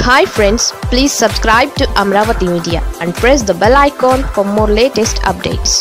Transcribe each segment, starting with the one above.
hi friends please subscribe to Amaravati media and press the bell icon for more latest updates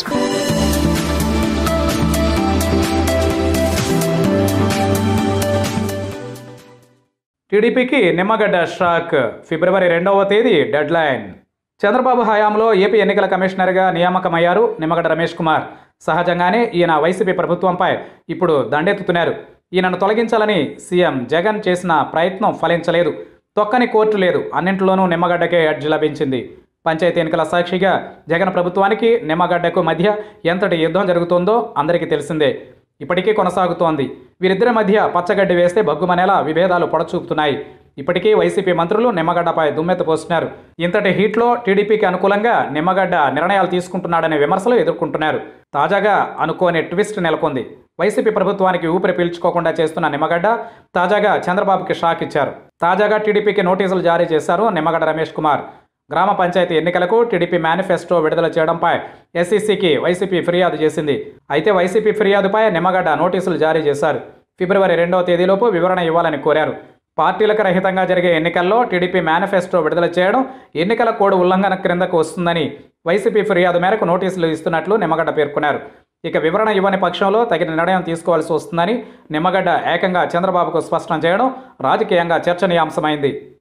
టీడీపీకి Nimmagadda shock ఫిబ్రవరి రెండవ తేదీ dead line Chandrababu హయాంలో AP ఎన్నికల కమిషనర్గా నియామకమయ్యారు నిమ్మగడ్డ రమేష్ కుమార్ సహజంగానే ఈయన వైసీపీ ప్రభుత్వంపై ఇప్పుడు దండెత్తుతున్నారు ఈయనను తొలగించాలని సీఎం జగన్ చేసిన ప్రయత్నం ఫలించలేదు తొక్కని కోర్టు లేదు అన్నింటిలోనూ నిమ్మగడ్డకే ఎడ్జ్ లభించింది పంచాయతీ ఎన్నికల సాక్షిగా జగన్ ప్రభుత్వానికి నిమ్మగడ్డకు మధ్య ఎంతటి యుద్ధం జరుగుతోందో అందరికీ తెలిసిందే ఇప్పటికీ కొనసాగుతోంది వీరిద్దరి మధ్య పచ్చగడ్డి వేస్తే బగ్గుమనేలా విభేదాలు పొడచూపుతున్నాయి ఇప్పటికీ వైసీపీ మంత్రులు నిమ్మగడ్డపై దుమ్మెత్త పోస్తున్నారు ఇంతటి హీట్లో టీడీపీకి అనుకూలంగా నిమ్మగడ్డ నిర్ణయాలు తీసుకుంటున్నాడనే విమర్శలు ఎదుర్కొంటున్నారు తాజాగా అనుకోని ట్విస్ట్ నెలకొంది వైసీపీ ప్రభుత్వానికి ఊపిరి పీల్చుకోకుండా చేస్తున్న నిమ్మగడ్డ తాజాగా చంద్రబాబుకి షాక్ ఇచ్చారు తాజాగా టీడీపీకి నోటీసులు జారీ చేశారు నిమ్మగడ్డ రమేష్ కుమార్ గ్రామ పంచాయతీ ఎన్నికలకు టీడీపీ మేనిఫెస్టో విడుదల చేయడంపై ఎస్ఈసీకి వైసీపీ ఫిర్యాదు చేసింది అయితే వైసీపీ ఫిర్యాదుపై నిమ్మగడ్డ నోటీసులు జారీ చేశారు ఫిబ్రవరి రెండవ తేదీలోపు వివరణ ఇవ్వాలని కోరారు పార్టీలకు రహితంగా జరిగే ఎన్నికల్లో టీడీపీ మేనిఫెస్టో విడుదల చేయడం ఎన్నికల కోడ్ ఉల్లంఘన క్రిందకు వస్తుందని వైసీపీ ఫిర్యాదు మేరకు నోటీసులు ఇస్తున్నట్లు నిమ్మగడ్డ పేర్కొన్నారు ఇక వివరణ ఇవ్వని పక్షంలో తగిన నిర్ణయం తీసుకోవాల్సి వస్తుందని నిమ్మగడ్డ ఏకంగా చంద్రబాబుకు స్పష్టం చేయడం రాజకీయంగా చర్చనీయాంశమైంది